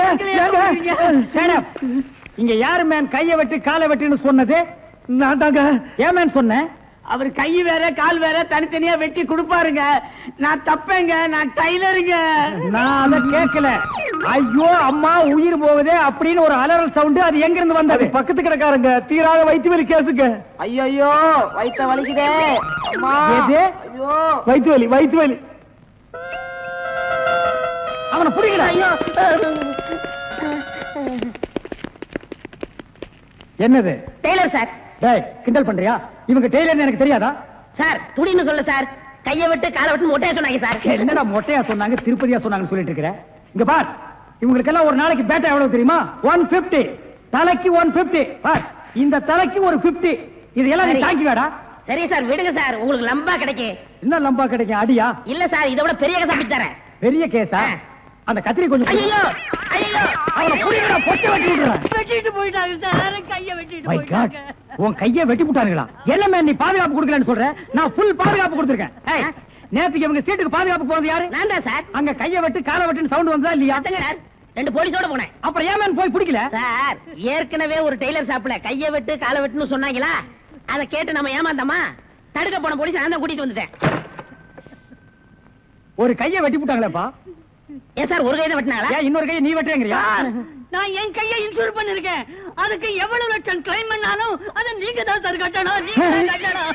Shut up. இங்க யாரு man கைய வெட்டு காலை வெட்டுன்னு சொன்னது நான் தாங்க ஏன் மேன் சொன்னேன் அவர் கை வேற கால் வேற தனித்தனியா வெட்டி கொடுப்பாருங்க நான் தப்பேங்க நான் டைலருங்க நான் அத கேட்கல ஐயோ அம்மா உயிர் போகுதே அப்படின்னு ஒரு அலறல் சவுண்ட் அது எங்க இருந்து வந்தது பக்கத்து கிடக்காரங்க தீராத வயிற்று வலி கேசுங்க ஐயோ வயித்த வலிக்குதே அம்மா எது? ஐயோ வயிற்று வலி வயிற்று வலி அவனை புடிக்கல ஐயோ என்னது டெய்லர் சார் டேய் கிண்டல் பண்றியா இவங்க டெய்லர்னு எனக்கு தெரியாதா சார் துணின்னு சொல்ல சார் கைய விட்டு காலை விட்டு மொட்டையா சொன்னாங்க சார் என்னடா மொட்டையா சொன்னாங்க திருப்பதியா சொன்னாங்கன்னு சொல்லிட்டு இருக்கிற இங்க பார் இவங்களுக்கெல்லாம் ஒரு நாளைக்கு பேட்டா எவ்வளவு தெரியுமா ஒன் பிப்டி தலைக்கு ஒன் பிப்டி பார் இந்த தலைக்கு ஒரு பிப்டி இதெல்லாம் நீ சரி. தாங்கிவாடா சரி சார் விடுங்க சார் உங்களுக்கு லம்பா கிடைக்கும் என்ன லம்பா கிடைக்கும் அடியா இல்ல சார் இதை விட பெரிய கதை அப்படி தரேன் பெரிய கேஸா அந்த கத்திரி கொஞ்சம் ஐயோ ஐயோ அவனை புடிங்கடா, பொட்டை வெட்டி விடுறேன். வெட்டிட்டு போயிட்டாங்க சார் கைய வெட்டிட்டு My God, உன் கையை வெட்டி போட்டானுங்களா என்ன மேன் நீ பாதுகாப்பு கொடுக்கலன்னு சொல்ற நான் ஃபுல் பாதுகாப்பு கொடுத்திருக்கேன் ஏய், நேத்துக்கு இவங்க சீட்டுக்கு பாதுகாப்பு போனது யாரு நான் தான் சார் அங்க கையை வெட்டு காலை வெட்டுன்னு சவுண்ட் வந்தா இல்லையா அத்தங்க சார் ரெண்டு போலீஸோட போனேன் அப்புறம் ஏன் மேன் போய் பிடிக்கல சார் ஏற்கனவே ஒரு டெய்லர் ஷாப்ல கைய வெட்டு காலை வெட்டுன்னு சொன்னாங்களா அதை கேட்டு நம்ம ஏமாந்தோமா தடுக்க போன போலீஸ் நான் தான் கூட்டிட்டு வந்துட்டேன் ஒரு கையை வெட்டி போட்டாங்களேப்பா ஏன் சார் ஒரு கையை வெட்டினாங்களா ஏன் இன்னொரு கையை நீ வெட்டுறேங்கறியா நான் என் கையை இன்சூர் பண்ணிருக்கேன் அதுக்கு எவ்வளவு லட்சம் கிளைம் பண்ணாலும் அதை நீங்க தான் சார் கட்டணும் நீங்க தான் கட்டணும்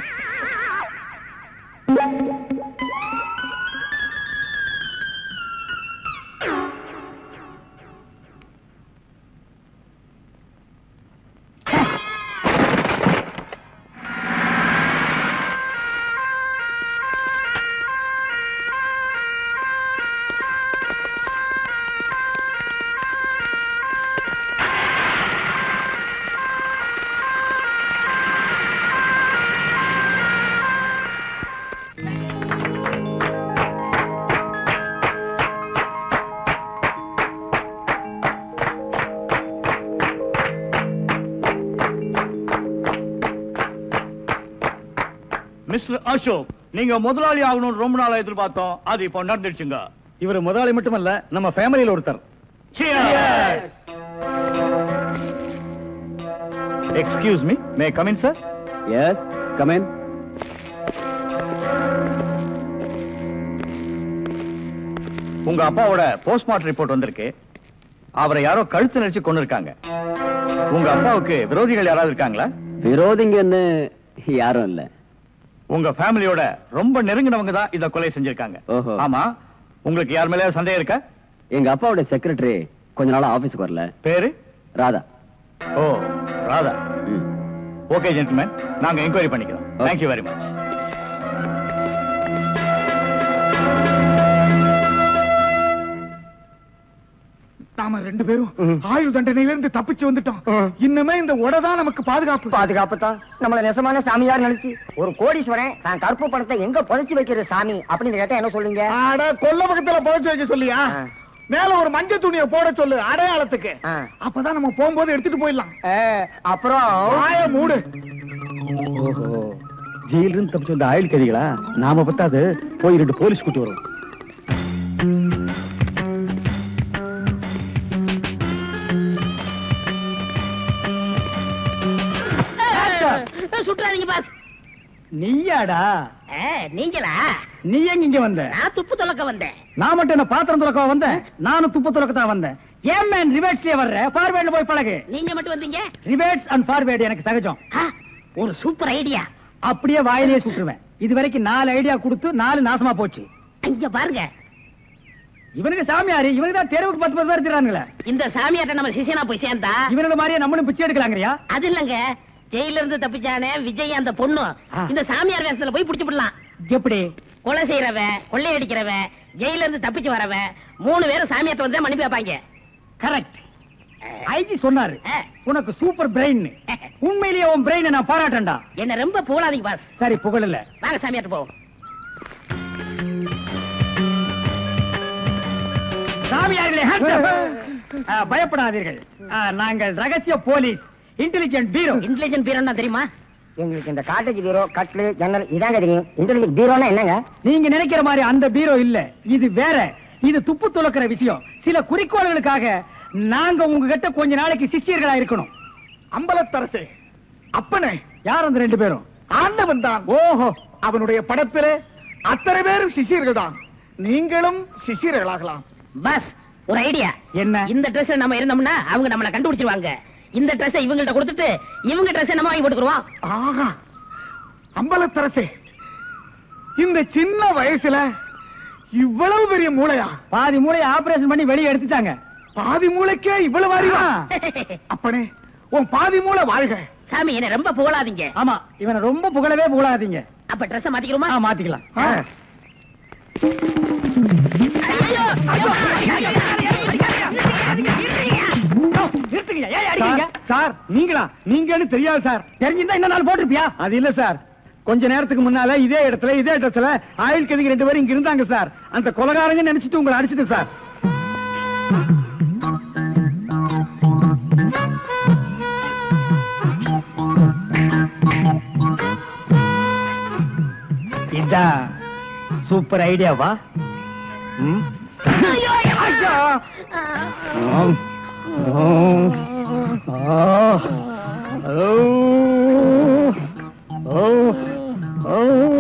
மிஸ்டர் அசோக் நீங்க முதலாளி ஆகணும்னு ரொம்ப நாளா எதிர்பார்த்தோம் அது இப்போ நடந்துடுச்சுங்க இவர் முதலாளி மட்டுமல்ல நம்ம ஃபேமிலியில ஒருத்தர் excuse me may come in sir yes come in உங்க அப்பாவோட போஸ்ட்மார்ட்டம் ரிப்போர்ட் வந்திருக்கு அவரை யாரோ கழுத்து நெரிச்சு கொண்டு இருக்காங்க உங்க அப்பாவுக்கு விரோதிகள் யாராவது இருக்காங்களா விரோதிங்கன்னு யாரும் இல்ல உங்க ஃபேமிலியோட ரொம்ப நெருங்கினவங்க தான் இத கொலை செஞ்சிருக்காங்க ஓஹோ. ஆமா உங்களுக்கு யார் மேல சந்தேகம் இருக்கா எங்க அப்பாவோட செக்ரட்டரி கொஞ்ச நாளா ஆபீஸ்க்கு வரல பேரு ராதா ஓ ராதா ம். ஓகே ஜென்டில்மேன் நாங்க என்கொயரி பண்ணிக்கிறோம் Okay. தேங்க்யூ வெரி மச் நாம ரெண்டு பேரும் ஆயுள் தண்டனையில இருந்து தப்பிச்சு வந்துட்டோம் இன்னுமே இந்த உடதான் நமக்கு பாதுகாப்பு பாதுகாப்பு தான் நம்மள நெசமான சாமியார் நினைச்சு ஒரு கோடீஸ்வரன் தான் கருப்பு பணத்தை எங்க புதைச்சு வைக்கிற சாமி அப்படின்னு கேட்டா என்ன சொல்லுங்க அட கொல்ல பக்கத்துல புதைச்சு வைக்க சொல்லியா ஆ. மேல ஒரு மஞ்சள் துணியை போட சொல்லு அடையாளத்துக்கு ஆ. அப்பதான் நம்ம போகும்போது எடுத்துட்டு போயிடலாம் அப்புறம் வாய மூடு ஓஹோ ஜெயில இருந்து தப்பிச்சு வந்த ஆயுள் கைதிகளா நாம பத்தாது போய் ரெண்டு போலீஸ் கூட்டி வரும் சுற்றாதீங்க பாஸ் நீயாடா ஏ, நீங்களா நீ எங்க இங்க வந்த நான் துப்பு துலக்க வந்தேன் நான் மட்டும் என்ன பாத்திரம் துறக்க வந்தேன் நானும் துப்பு துறக்க தான் வந்தேன் ஏன் மேன் ரிவேர்ஸ்லயே வர்ற ஃபார்வேர்ட்ல போய் பழகு நீங்க மட்டும் வந்தீங்க ரிவேர்ஸ் அண்ட் ஃபார்வேர்டு எனக்கு சகஜம் ஆ, ஒரு சூப்பர் ஐடியா அப்படியே வாயிலேயே சுட்டுருவேன் இது வரைக்கும் நாலு ஐடியா கொடுத்து நாலு நாசமா போச்சு இங்க பாருங்க இவனுக்கு சாமியாரு இவனுக்கு தான் தெருவுக்கு பத்து பத்து பேர் இருக்கிறாங்களே இந்த சாமியாட்ட நம்ம சிஷியனா போய் சேர்ந்தா இவனுக்கு மாதிரியே நம்மளும் பிச்சை எடுக்கலாங்கறியா அது இல்லங்க ஜெயில இருந்து தப்பிச்சானே விஜய் அந்த பொண்ணு ஆ. இந்த சாமியார் வேஷத்துல போய் புடிச்சு விடலாம் எப்படி கொலை செய்யறவன் கொள்ளையடிக்கிறவன் ஜெயில இருந்து தப்பிச்சு வரவன் மூணு பேரும் சாமியார்ட்ட வந்து மன்னிப்பு வைப்பாங்க கரெக்ட் ஐஜி சொன்னாரு ஆ. உனக்கு சூப்பர் பிரெயின் உண்மையிலேயே உன் பிரெயினை நான் பாராட்டேன்டா என்ன ரொம்ப புகழாதீங்க பாஸ் சரி புகழல வாங்க சாமியார்ட்ட போவோம் சாமியார்களே hands up. ஆ, பயப்படாதீர்கள் ஆ, நாங்கள் ரகசிய police intelligent bureau intelligent bureau தெரியுமா எங்களுக்கு இந்த காட்டேஜ் பீரோ கட்லு ஜன்னல் இதாங்க தெரியும் இன்டர்நெட் பீரோனா என்னங்க நீங்க நினைக்கிற மாதிரி அந்த பீரோ இல்ல இது வேற இது துப்பு துலக்கிற விஷயம் சில குறிக்கோள்களுக்காக நாங்க உங்ககிட்ட கொஞ்ச நாளைக்கு சிஷ்யர்களா இருக்கணும் அம்பலத்தரசே அப்பனே யார் அந்த ரெண்டு பேரும் ஆண்டவன் தான் ஓஹோ அவனுடைய படத்திலே அத்தனை பேரும் சிஷியர்கள் தான் நீங்களும் சிஷியர்களாகலாம் பஸ் ஒரு ஐடியா என்ன இந்த Dress நம்ம இருந்தோம்னா அவங்க நம்மள கண்டுபிடிச்சிருவாங்க இந்த Dress இவங்கள்ட்ட கொடுத்துட்டு இவங்க Dress நம்ம வாங்கி போட்டுக்குருவோம் ஆகா அம்பலத்தரசே இந்த சின்ன வயசுல இவ்வளவு பெரிய மூளையா பாதி மூளையை ஆபரேஷன் பண்ணி வெளியே எடுத்துட்டாங்க பாதி மூளைக்கே இவ்வளவு அறிவா அப்பனே உன் பாதி மூளை வாழ்க சாமி என்ன ரொம்ப புகழாதீங்க ஆமா இவனை ரொம்ப புகழவே புகழாதீங்க அப்ப Dress மாத்திக்கிறோமா ஆ, மாத்திக்கலாம் ஆ. நிறுத்துங்கய்யா, ஏன் அடிக்கிறீங்க? சார் நீங்களா நீங்கன்னு தெரியாது சார் தெரிஞ்சிருந்தா இந்த நாள் போட்டிருப்பியா அது இல்ல சார் கொஞ்ச நேரத்துக்கு முன்னால இதே இடத்துல இதே இடத்துல ஆயுள் கதிக்கு ரெண்டு பேரும் இங்க இருந்தாங்க சார் அந்த கொலகாரங்க நினைச்சிட்டு உங்களை அடிச்சிட்டு சார் இதான் சூப்பர் ஐடியாவா ம்? ஐயா! ஆம். ஆம். ஆ. ஓ. ஓ. ஓ.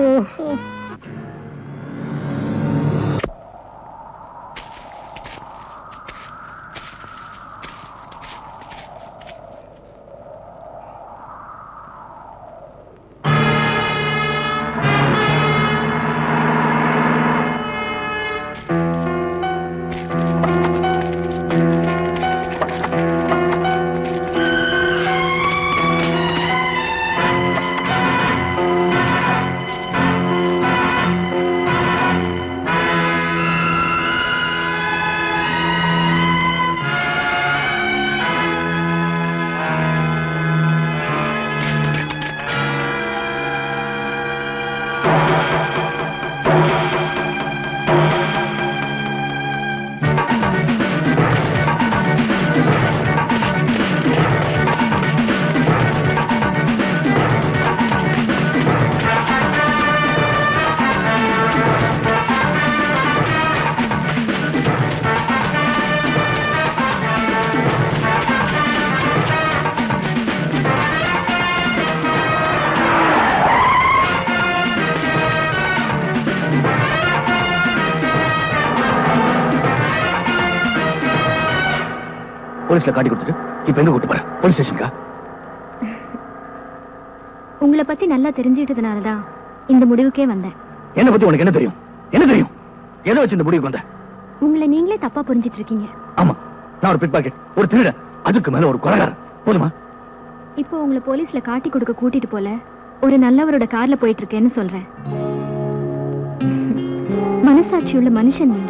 போலீஸ்ல காட்டி கொடுத்துட்டு இப்ப எங்க கூட்டு போறேன் போலீஸ் ஸ்டேஷனுக்கா உங்களை பத்தி நல்லா தெரிஞ்சுக்கிட்டதுனால தான் இந்த முடிவுக்கே வந்தேன் என்ன பத்தி உனக்கு என்ன தெரியும் என்ன தெரியும் எதை வச்சு இந்த முடிவுக்கு வந்த உங்களை நீங்களே தப்பா புரிஞ்சிட்டு இருக்கீங்க ஆமா நான் ஒரு பிட் பாக்கெட் ஒரு திருட அதுக்கு மேல ஒரு கொலகாரன் போதுமா இப்போ உங்களை போலீஸ்ல காட்டி கொடுக்க கூட்டிட்டு போல ஒரு நல்லவரோட கார்ல போயிட்டு இருக்கேன்னு சொல்றேன் மனசாட்சி உள்ள மனுஷன் நீங்க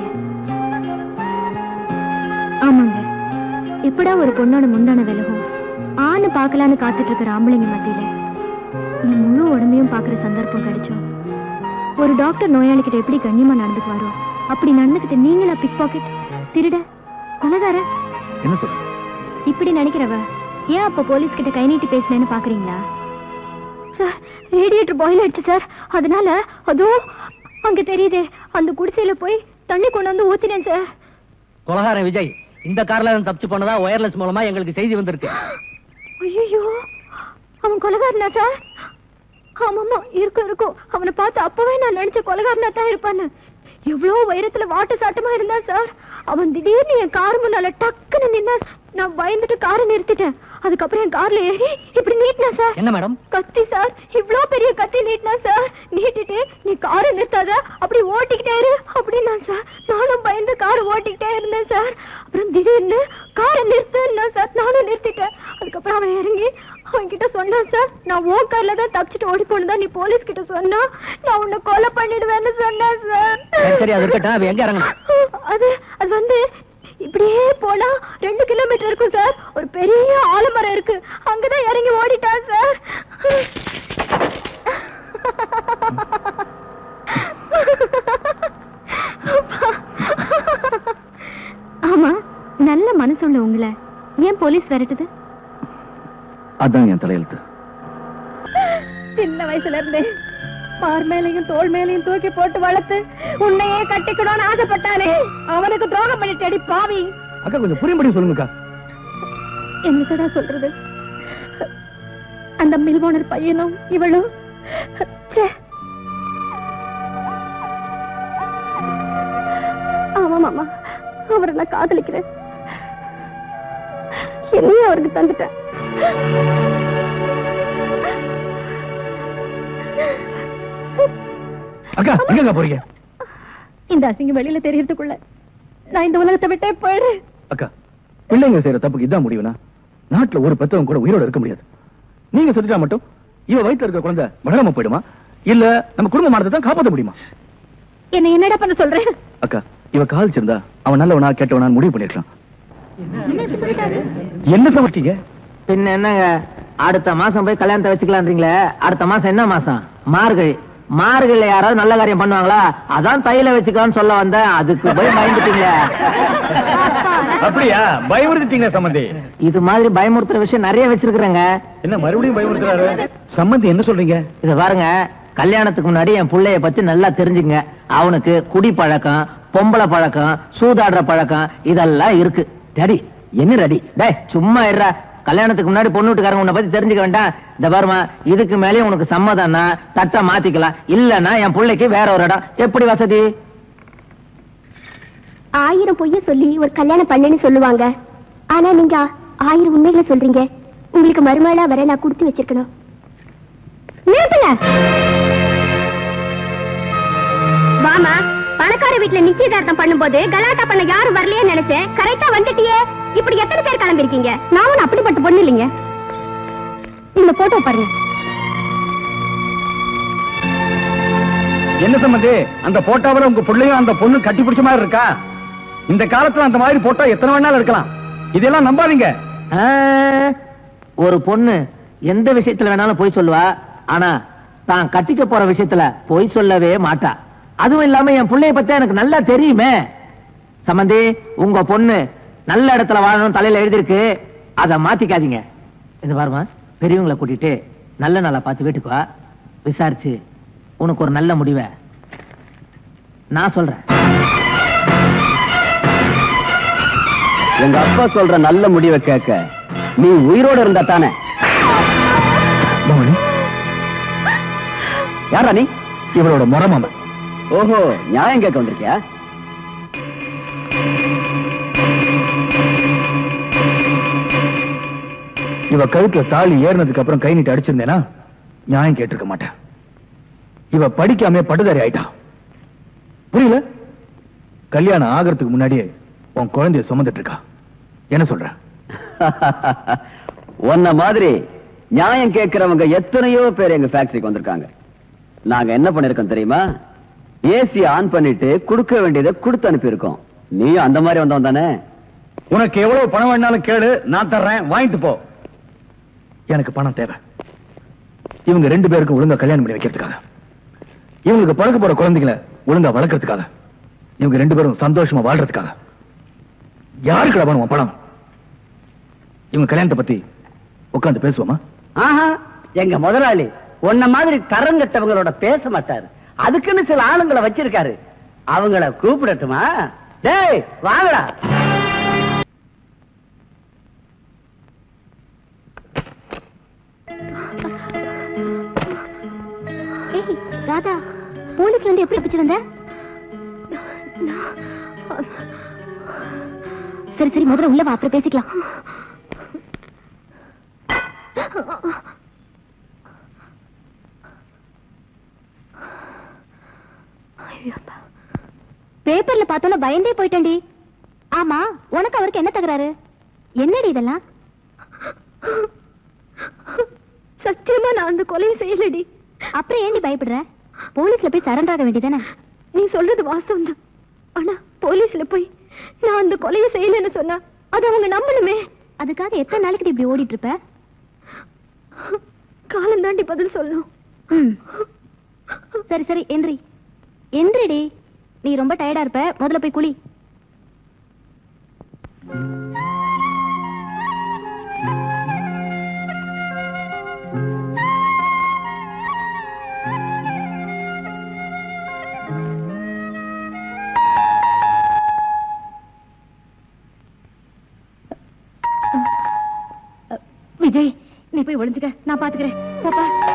ஆமாங்க எப்படா ஒரு பொண்ணோட முந்தான விலகும் ஆணு பார்க்கலான்னு காத்துட்டு இருக்கிற ஆம்பளைங்க மத்தியில என் முழு உடம்பையும் பார்க்கிற சந்தர்ப்பம் கிடைச்சோம் ஒரு டாக்டர் நோயாளிகிட்ட எப்படி கண்ணியமா நடந்துக்குவாரோ அப்படி நடந்துகிட்ட நீங்களா பிக் பாக்கெட் திருட கொலகார என்ன சொல்ற இப்படி நினைக்கிறவ ஏன் அப்ப போலீஸ் கிட்ட கை நீட்டி பேசினேன்னு பாக்குறீங்களா சார் ரேடியேட்டர் பாயில் ஆயிடுச்சு சார் அதனால அதுவும் அங்க தெரியுதே அந்த குடிசையில போய் தண்ணி கொண்டு வந்து ஊத்தினேன் சார் கொலகாரன் விஜய் இந்த கார்ல இருந்து தப்பிச்சு போனதா ஒயர்லெஸ் மூலமா எங்களுக்கு செய்தி வந்திருக்கு ஐயோ அவன் கொலகாரனா சார் ஆமாமா இருக்கும் இருக்கும் அவனை பார்த்து அப்பவே நான் நினைச்ச கொலகாரனா தான் இருப்பான்னு எவ்வளவு உயரத்துல வாட்ட சாட்டமா இருந்தா சார் அவன் திடீர்னு என் கார் முன்னால டக்குன்னு நின்னா நான் பயந்துட்டு காரை நிறுத்திட்டேன் அதுக்கப்புறம் என் கார்ல ஏறி இப்படி நீட்டினா சார் என்ன மேடம் கத்தி சார் இவ்ளோ பெரிய கத்தி நீட்டினா சார் நீட்டிட்டு நீ காரை நிறுத்தாத அப்படி ஓட்டிக்கிட்டே இரு அப்படின்னா சார் நானும் பயந்து காரை ஓட்டிக்கிட்டே இருந்தேன் சார் அப்புறம் திடீர்னு காரை நிறுத்துன்னா சார் நானும் நிறுத்திட்டேன் அதுக்கப்புறம் அவன் இறங்கி அவன் கிட்ட சொன்னான் சார் நான் ஓ கார்ல தான் தப்பிச்சுட்டு ஓடி போனதா நீ போலீஸ் கிட்ட சொன்னா நான் உன்னை கொலை பண்ணிடுவேன்னு சொன்னேன் சார் சரி, சரி, அது இருக்கட்டும். அவன் எங்க இறங்குனான்? அது அது வந்து இப்படியே போனா ரெண்டு கிலோமீட்டர் இருக்கும் சார் ஒரு பெரிய ஆலமரம் இருக்கு அங்கதான் இறங்கி ஓடிட்டான் சார் ஆமா நல்ல மனசுள்ள உங்களை ஏன் போலீஸ் விரட்டுது அதான் என் தலையெழுத்து சின்ன வயசுல இருந்தே பார் மேலையும் தோல் மேலையும் தூக்கி போட்டு வளர்த்து உன்னையே கட்டிக்கணும்னு ஆசைப்பட்டானே அவனுக்கு துரோகம் பண்ணிட்டடி பாவி அக்கா கொஞ்சம் புரியும்படி சொல்லுங்கக்கா என்னக்கடா சொல்றது அந்த மில் ஓனர் பையனும் இவளும் ச்சே. ஆமா மாமா அவரை நான் காதலிக்கிறேன் என்னையும் அவருக்கு தந்துட்டேன் அக்கா எங்கக்கா போறீங்க இந்த அசிங்கம் வெளியில தெரியறதுக்குள்ள நான் இந்த உலகத்தை விட்டே போயிடுறேன் அக்கா பிள்ளைங்க செய்யற தப்புக்கு இதான் முடிவுனா நாட்டுல ஒரு பெத்தவங்க கூட உயிரோட இருக்க முடியாது நீங்க செத்துட்டா மட்டும் இவ வயித்துல இருக்கிற குழந்தை வளராம போயிடுமா இல்ல நம்ம குடும்ப மானத்தை தான் காப்பாத்த முடியுமா என்ன என்னடா பண்ண சொல்றேன் அக்கா இவ காதலிச்சிருந்தா அவன் நல்லவனா கெட்டவனா முடிவு பண்ணிருக்கலாம் என்ன இப்படி சொல்லிட்டாரு என்ன சமைச்சீங்க பின்ன என்னங்க அடுத்த மாசம் போய் கல்யாணத்தை வச்சுக்கலான்றீங்களே அடுத்த மாசம் என்ன மாசம் மார்கழி மார்கழில யாராவது நல்ல காரியம் பண்ணுவாங்களா அதான் தையில வச்சுக்கலாம்னு சொல்ல வந்தேன் அதுக்கு போய் பயந்துட்டீங்களே அப்படியா பயமுறுத்திட்டீங்க சம்பந்தி இது மாதிரி பயமுறுத்துற விஷயம் நிறைய வச்சிருக்கிறேங்க என்ன மறுபடியும் பயமுறுத்துறாரு சம்பந்தி என்ன சொல்றீங்க இத பாருங்க கல்யாணத்துக்கு முன்னாடி என் புள்ளைய பத்தி நல்லா தெரிஞ்சுங்க அவனுக்கு குடி பழக்கம் பொம்பளை பழக்கம் சூதாடுற பழக்கம் இதெல்லாம் இருக்கு டடி என்ன ரெடி டேய் சும்மா இருடா கல்யாணத்துக்கு முன்னாடி பொண்ணு வீட்டுக்காரங்க உன்னை பத்தி தெரிஞ்சுக்க வேண்டாம் இந்த பாருமா இதுக்கு மேலேயும் உனக்கு சம்மதம்னா தட்டை மாத்திக்கலாம் இல்லன்னா என் புள்ளைக்கு வேற ஒரு இடம் எப்படி வசதி ஆயிரம் பொய்ய சொல்லி ஒரு கல்யாணம் பண்ணுன்னு சொல்லுவாங்க ஆனா நீங்க ஆயிரம் உண்மைகளை சொல்றீங்க உங்களுக்கு மறுமலா வர நான் கொடுத்து வச்சிருக்கணும் நிறுத்துங்க வாமா பணக்கார வீட்டுல நிச்சயதார்த்தம் பண்ணும்போது கலாட்டா பண்ண யாரும் வரலையே நினைச்சேன் கரெக்டா வந்துட்டியே இப்படி எத்தனை பேர் கிளம்பிருக்கீங்க நான் ஒண்ணு அப்படிப்பட்ட பொண்ணு இல்லைங்க இந்த போட்டோ பாருங்க என்ன சம்பந்தி அந்த போட்டோவில் உங்க பிள்ளையும் அந்த பொண்ணு கட்டி பிடிச்ச மாதிரி இருக்கா இந்த காலத்துல அந்த மாதிரி போட்டோ எத்தனை வேணாலும் இருக்கலாம் இதெல்லாம் நம்பாதீங்க ஆ, ஒரு பொண்ணு எந்த விஷயத்துல வேணாலும் போய் சொல்லுவா ஆனா தான் கட்டிக்க போற விஷயத்துல பொய் சொல்லவே மாட்டா அதுவும் இல்லாம என் புள்ளைய பத்தி எனக்கு நல்லா தெரியுமே சம்பந்தி உங்க பொண்ணு நல்ல இடத்துல வாழணும் தலையில எழுதிருக்கு அத மாத்திக்காதீங்க இது பாருமா பெரியவங்களை கூட்டிட்டு நல்ல நாளா பார்த்து வீட்டுக்கு வா விசாரிச்சு உனக்கு ஒரு நல்ல முடிவை நான் சொல்றேன் எங்க அப்பா சொல்ற நல்ல முடிவை கேட்க நீ உயிரோட இருந்தா தானே பவானி யாரா நீ இவளோட முறை மாமன் ஓஹோ நியாயம் கேட்க வந்திருக்கியா இவ கழுத்துல தாலி ஏறினதுக்கு அப்புறம் கை நீட்டு அடிச்சிருந்தேனா நியாயம் கேட்டிருக்க மாட்டேன் இவ படிக்காம படுதாரி ஆயிட்டான் புரியல கல்யாணம் ஆகிறதுக்கு முன்னாடியே உன் குழந்தைய சுமந்துட்டு இருக்கா என்ன சொல்ற உன்ன மாதிரி நியாயம் கேட்கிறவங்க எத்தனையோ பேர் எங்க ஃபேக்டரிக்கு வந்திருக்காங்க நாங்க என்ன பண்ணிருக்கோம் தெரியுமா ஏசி ஆன் பண்ணிட்டு கொடுக்க வேண்டியதை கொடுத்து அனுப்பியிருக்கோம் நீயும் அந்த மாதிரி வந்தவன் தானே உனக்கு எவ்வளவு பணம் வேணாலும் கேளு நான் தர்றேன் வாங்கிட்டு போ எனக்கு பணம் தேவை இவங்க ரெண்டு பேருக்கும் ஒழுங்கா கல்யாணம் பண்ணி வைக்கிறதுக்காக இவங்களுக்கு பழக்க போற குழந்தைகளை ஒழுங்கா வளர்க்கறதுக்காக இவங்க ரெண்டு பேரும் சந்தோஷமா வாழ்றதுக்காக யாருக்கு வேணும் உன் பணம் இவங்க கல்யாணத்தை பத்தி உட்கார்ந்து பேசுவோமா ஆஹா எங்க முதலாளி உன்ன மாதிரி கரங்கட்டவங்களோட பேச மாட்டாரு அதுக்குன்னு சில ஆளுங்களை வச்சிருக்காரு அவங்கள கூப்பிடட்டுமா டேய் வாங்கடா ஏய் ராதா போலீஸ்ல இருந்து எப்படி தப்பிச்சு வந்த சரி சரி முதல்ல உள்ள வா அப்புறம் பேசிக்கலாம் பேப்பர்ல பார்த்தோன்னா பயந்தே போயிட்டேன்டி ஆமா உனக்கு அவருக்கு என்ன தகராறு என்னடி இதெல்லாம் சத்தியமா நான் அந்த கொலையை செய்யலடி அப்புறம் ஏன்டி பயப்படுற போலீஸ்ல போய் சரண்டர் ஆக வேண்டியதானே நீ சொல்றது வாஸ்தவம் தான் ஆனா போலீஸ்ல போய் நான் அந்த கொலையை செய்யலன்னு சொன்னா அது அவங்க நம்பணுமே அதுக்காக எத்தனை நாளைக்கு இப்படி ஓடிட்டு இருப்ப காலம் தாண்டி பதில் சொல்லணும் சரி சரி எந்திரி எந்திரிடி நீ ரொம்ப டயர்டா இருப்ப முதல்ல போய் குளி விஜய் நீ போய் ஒளிஞ்சுக்க நான் பாத்துக்கிறேன் பாப்பா